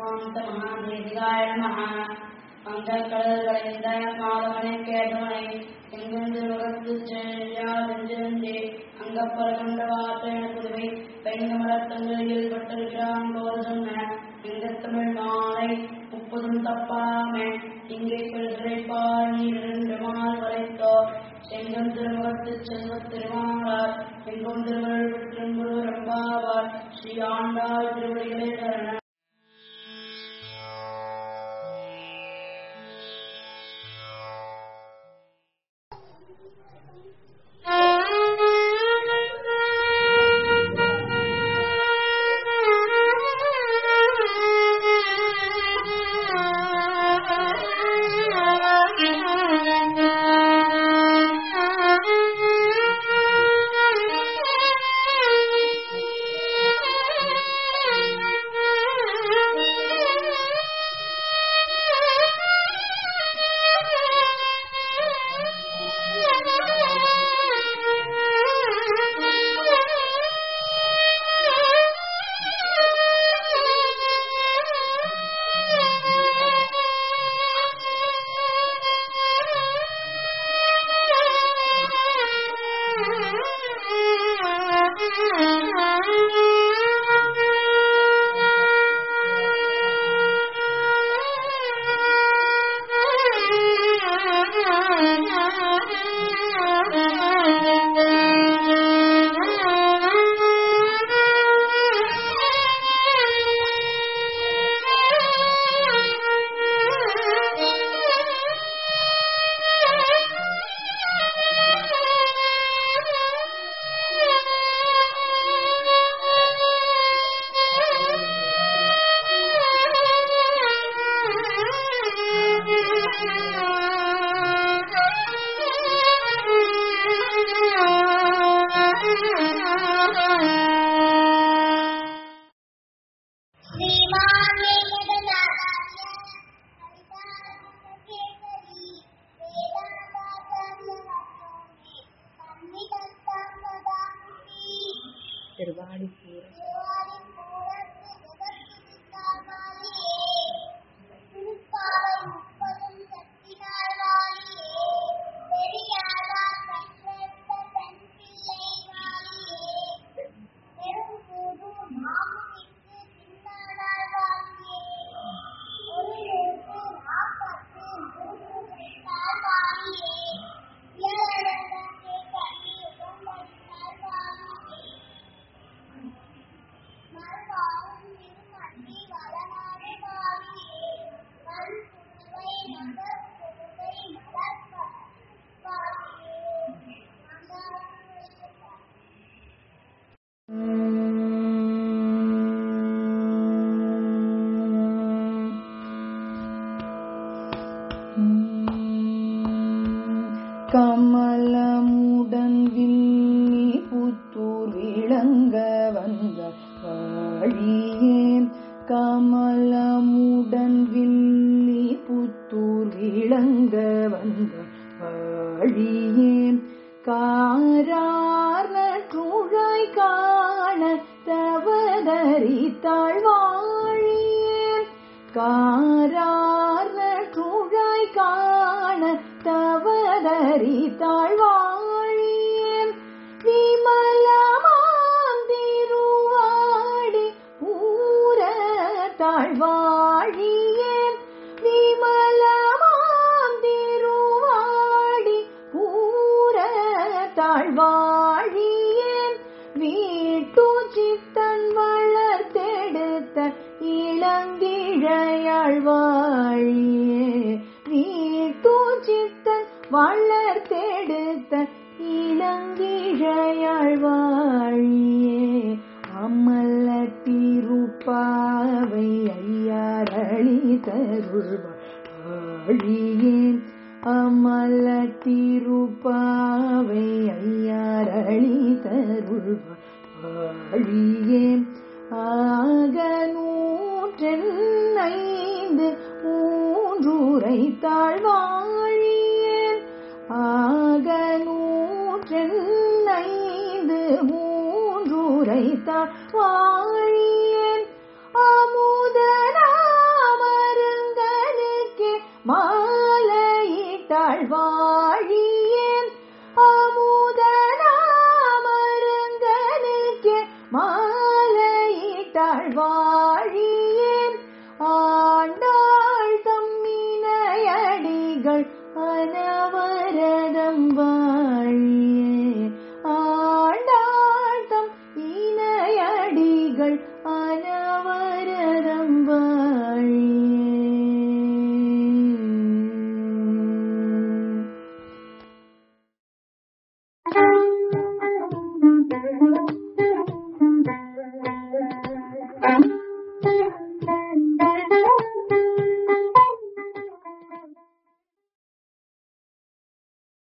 சுவாந்த மகாதேவிகாய நம அந்த கடல் கலைந்த மாதவனை கேட்டவனை எங்கெந்து முகத்து செஞ்சி அங்கப்பரகண்ட வார்த்தையான புதுவை பைங்கமலத்தங்களில் பட்டிருக்கிறான் போது சொன்ன எங்க தமிழ் மாலை முப்பதும் தப்பாமே இங்கே பிழைப்பார் நீ இரண்டு மால் வரைத்தோ செங்கம் திருமுகத்து செல்வத் திருமாளார் எங்கும் திருவள் பெற்றும் ரம்பாவார் ஸ்ரீ ஆண்டாள் திருவடிகளே சரண श्रीमान् वेङ्कटनाथार्य कविताकेसरी वेदान्ताचार्यवर्योमे पण्डितस्तां ददामि திருவாடிப்பூரம் திருவாரிப்பூரத்து ஜெகத்குருத்தார்வாளியே திருப்பாவை முப்பதும் சக்தினார்வாளியே பெரியாழ்வார் பெற்றெடுத்த பெண் பிள்ளை வாழியே பெரும் கூடு மாமுனிக்கு சின்னானார்வாளியே ஒரு நூற்று நாற்பத்து மூன்று பெற்றார்வாளியே இயலழகே கண்ணி உகந்தளித்தார்வாளியே மறுவாழும் திருமண்டி வளநாடு வாழியே மண் புதுவை நகர் புதுவை மலர்ப்ப வாழியே மங்காளம் கமலமுடன் வில்லி புத்தூர் விளங்க வந்த வாழியே கமலமுடன் வில்லி புத்தூர் விளங்க வந்த வாழியே காரார் நற்றுழாய் காண தவதரித்தாள் வாழியே காரார் நற்றுழாய் காண தவதரித்தாள் வாழியே விமலமாம் திருவாடி ஊர தாழ்வாழியே விமலமாம் திருவாடி ஊர தாழ்வாழியே வீட்டு சித்தன் வளர்த்தெடுத்த இளங்கிழையாள் வாழியே வீட்டு சித்தன் வளர்த்தெடுத்த இளங்கிழையாள் வாழியே அமல திருப்பாவை ஐயாரளி தருள்வாழியே அமல திருப்பாவை ஐயாரளி தருள்வாழியே ஆக நூற்றென்னைந்து மூன்றுரை தாழ்வாழியே ஆக நூற்றென்னைந்து மூன்றுரை தாழ்வாழியே அமுதனார் மாலையிட்டாள் வாழியேன் அமுதனாமருங்கனுக்கே மாலையிட்டாள் வாழியேன் ஆண்டாள் தம்மினையடிகள் அனவரதம் வா